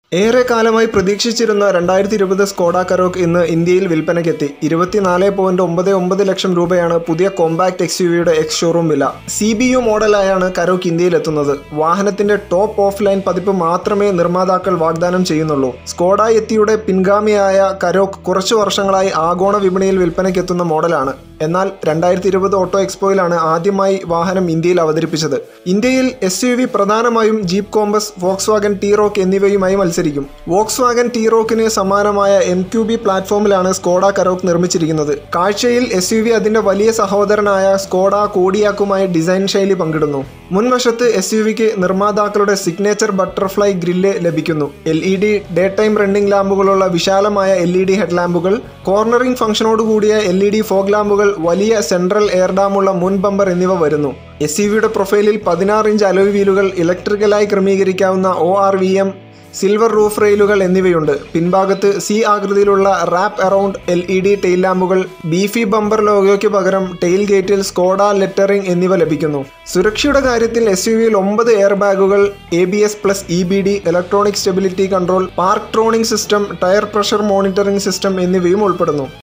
ഏറെ കാലമായി പ്രതീക്ഷിച്ചിരുന്ന രണ്ടായിരത്തി ഇരുപത് സ്കോഡ കരോക്ക് ഇന്ന് ഇന്ത്യയിൽ വിൽപ്പനയ്ക്കെത്തി ഇരുപത്തിനാല് പോയിന്റ് ഒമ്പത് ഒമ്പത് ലക്ഷം രൂപയാണ് പുതിയ കോമ്പാക്ട് എക്സ് യു വിയുടെ എക്സ് ഷോറൂം വില സി ബി യു മോഡലായാണ് കരോക്ക് ഇന്ത്യയിൽ എത്തുന്നത് വാഹനത്തിന്റെ ടോപ്പ് ഓഫ് ലൈൻ പതിപ്പ് മാത്രമേ നിർമ്മാതാക്കൾ വാഗ്ദാനം ചെയ്യുന്നുള്ളൂ സ്കോഡ എത്തിയുടെ പിൻഗാമിയായ കരോക്ക് കുറച്ചു വർഷങ്ങളായി ആഗോള വിപണിയിൽ വിൽപ്പനയ്ക്കെത്തുന്ന മോഡലാണ് എന്നാൽ രണ്ടായിരത്തി ഇരുപത് ഓട്ടോ എക്സ്പോയിലാണ് ആദ്യമായി വാഹനം ഇന്ത്യയിൽ അവതരിപ്പിച്ചത് ഇന്ത്യയിൽ എസ് യു വി പ്രധാനമായും Jeep Compass Volkswagen T Roc എന്നിവയുമായി മത്സരിക്കും വോക്സ് വാഗൻ ടി റോക്കിന് സമാനമായ എം ക്യു ബി പ്ലാറ്റ്ഫോമിലാണ് സ്കോഡ കരോക്ക് നിർമ്മിച്ചിരിക്കുന്നത് കാഴ്ചയിൽ എസ് യു വി അതിന്റെ വലിയ സഹോദരനായ സ്കോഡ കോഡിയാക്കുമായി ഡിസൈൻ ശൈലി പങ്കിടുന്നു മുൻവശത്ത് എസ് യു വിക്ക് നിർമ്മാതാക്കളുടെ സിഗ്നേച്ചർ ബട്ടർഫ്ലൈ ഗ്രില്ല് ലഭിക്കുന്നു L E D daytime running ലാമ്പുകളുള്ള വിശാലമായ എൽ ഇ ഡി ഹെഡ് ലാമ്പുകൾ കോർണറിംഗ് ഫംഗ്ഷനോട് കൂടിയ എൽ ഇ ഡി ഫോഗ് ലാമ്പുകൾ വലിയ സെൻട്രൽ എയർ ഡാമുള്ള മുൻ ബമ്പർ എന്നിവ വരുന്നു എസ് യു വിയുടെ പ്രൊഫൈലിൽ പതിനാറ് ഇഞ്ച് അലോയ് വീലുകൾ ഇലക്ട്രിക്കലായി ക്രമീകരിക്കാവുന്ന O R V M silver roof റെയിലുകൾ എന്നിവയുണ്ട് പിൻഭാഗത്ത് സി ആകൃതിയിലുള്ള wrap around L E D tail ലാമ്പുകൾ ബീഫി ബമ്പർ ലോഗോയ്ക്ക് പകരം ടെയിൽ ഗേറ്റിൽ സ്കോഡ ലെറ്ററിംഗ് എന്നിവ ലഭിക്കുന്നു സുരക്ഷയുടെ കാര്യത്തിൽ എസ് യു വിയിൽ ഒമ്പത് എയർ ബാഗുകൾ A B S plus E B D electronic stability control park tronic system tyre pressure monitoring system എന്നിവയും ഉൾപ്പെടുന്നു